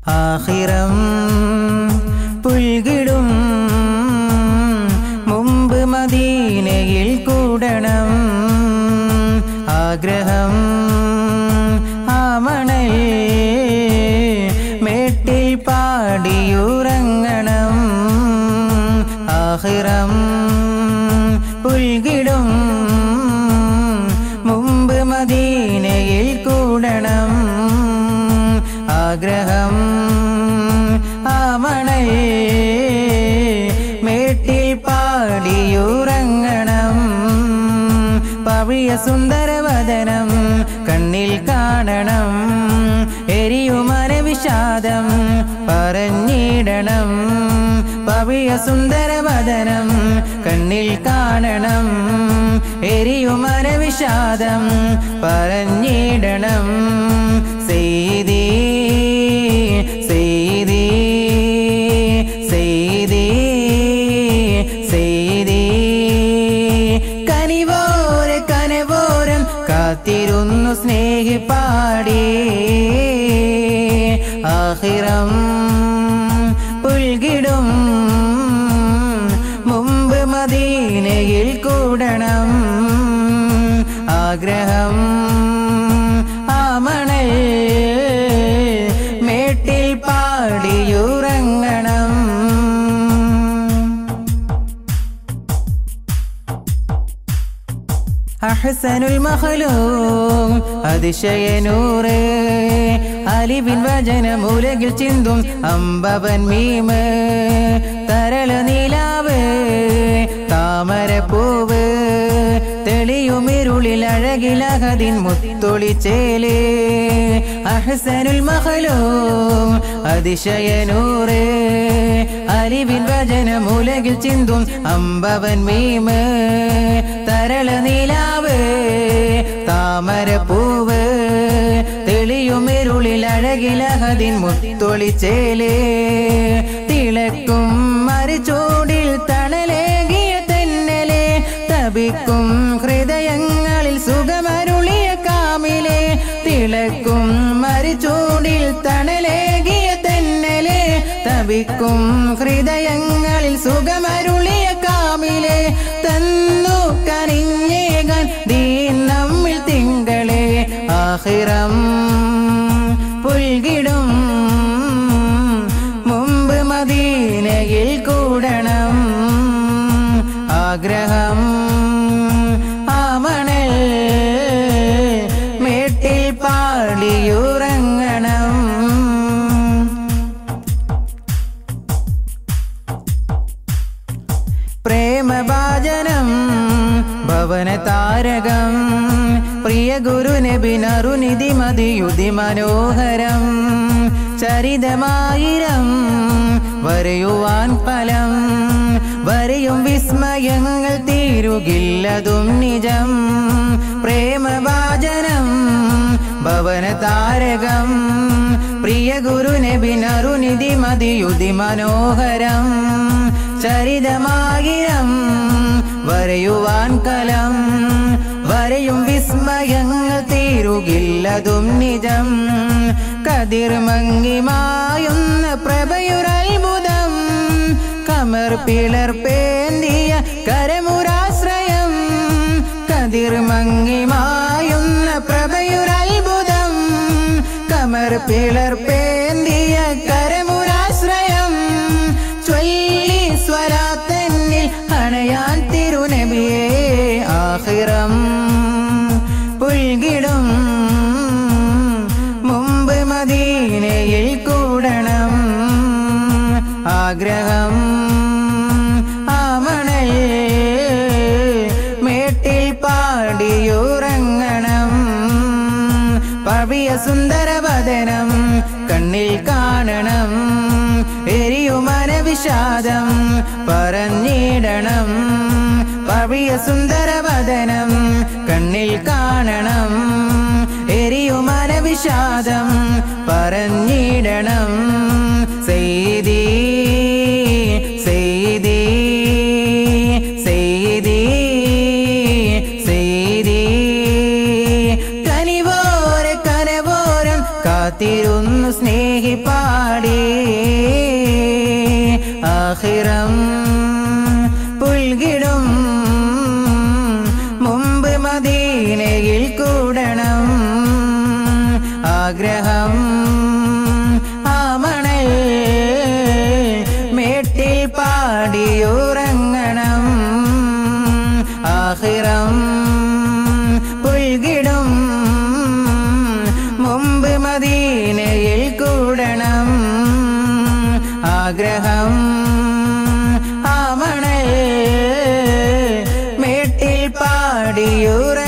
ആഹിറം പുൽകിടും മുമ്പ് മദീനയിൽ കൂടണം ആഗ്രഹം ആമണൽ മേട്ടിൽ പാടിയുറങ്ങണം ആഹിറം പുൽകിടും മുമ്പ് മദീനയിൽ കൂടണം ആഗ്രഹം ആമണൽ മേട്ടിൽ പാടിയുറങ്ങണം പവിയ സുന്ദരവദനം കണ്ണിൽ കാണണം എരിയുമന വിഷാദം പറഞ്ഞിടണം പവിയ സുന്ദരവദനം കണ്ണിൽ കാണണം എരിയുമന വിഷാദം പറഞ്ഞിടണം സെയ്തി സെയ്തി സെയ്തി സെയ്തി കനിവോര കനവോരം കാത്തിരുന്നു സ്നേഹിപ്പാടി ആഹിറം പുൽകിടും മുമ്പ് മദീനയിൽ കൂടണം ആഗ്രഹം ആമണൽ മേട്ടിൽ പാടിയുറങ്ങണം അഹ്സനുൽ മഖലൂം അതിശയനൂറ് അലിവിൻ വചനം ഉലകിൽ ചിന്തും അമ്പവൻ മീമ് തരള നീലാവ് താമരപ്പൂവ് തെളിയുമിരുളിൽ അഴകിലഹദിൻ മുത്തൊളിച്ചേല് അഹ്സനുൽ മഖലൂം അതിശയനൂറ് അലിവിൻ വചനം ഉലകിൽ ചിന്തും അമ്പവൻ മീമ് തരള നീലാവ് താമരപ്പൂവ് തെളിയുമിരുളിൽ അഴകിലഹദിൻ മുത്തൊളിച്ചേല് തിളക്കും മരിച്ചോടിൽ തണലേകിയ തെന്നലെ തപിക്കും ഹൃദയങ്ങളിൽ സുഖമരുളിയ കാമിലെ തിളക്കും മരിച്ചൂടിൽ തണലേകിയ തെന്നലെ തപിക്കും ഹൃദയങ്ങളിൽ സുഖമരുളിയ കാമിലെ തന്നു കനിഞ്ഞേകാൻ ദീൻ നമ്മിൽ തിങ്കളെ ആഹിറം പുൽകിടും മുമ്പ് മദീനയിൽ കൂടണം ആഗ്രഹം ആമണൽ മേട്ടിൽ പാടിയുറങ്ങണം പ്രേമഭാജനം ഭവന താരകം പ്രിയ ഗുരു നബിനറുനിധി മതിയുതി മനോഹരം ചരിതമായിരം വരയുവാൻ ഫലം വരയും വിസ്മയങ്ങൾ തീരുകില്ലതും നിജം പ്രേമഭാജനം ഭവന താരകം പ്രിയ ഗുരു നബിനറുനിധി മതിയുതി മനോഹരം ചരിതമാകിരം വരയുവാൻ കലം വരയും വിസ്മയങ്ങൾ തീരുകില്ലതും നിജം കതിർ മങ്ങിമായുന്ന പ്രഭയുരത്ഭുതം കമർ പിളർപ്പേന്തിയ കരമുരാശ്രയം കതിർ മങ്ങിമായുന്ന പ്രഭയുരത്ഭുതം കമർ പിളർപ്പേന്തിയ കരമുരാശ്രയം ചൊല്ലി സ്വരാത്തന്നിൽ അണയാൻ തിരുനബിയെ ആഹിറം പുൽകിടും മുമ്പ് മദീനയിൽ കൂടണം ആഗ്രഹം ആമണൽ മേട്ടിൽ പാടിയുറങ്ങണം പവിയ സുന്ദരവദനം കണ്ണിൽ കാണണം എരിയുമന വിഷാദം പറഞ്ഞിടണം പവിയ സുന്ദരവദനം കണ്ണിൽ കാണണം എരിയുമന വിഷാദം പറഞ്ഞിടണം സെയ്തി സെയ്തി സെയ്തി സെയ്തി കനിവോര കനവോരം കാത്തിരുന്നു സ്നേഹിപ്പാടി പാടിയുറ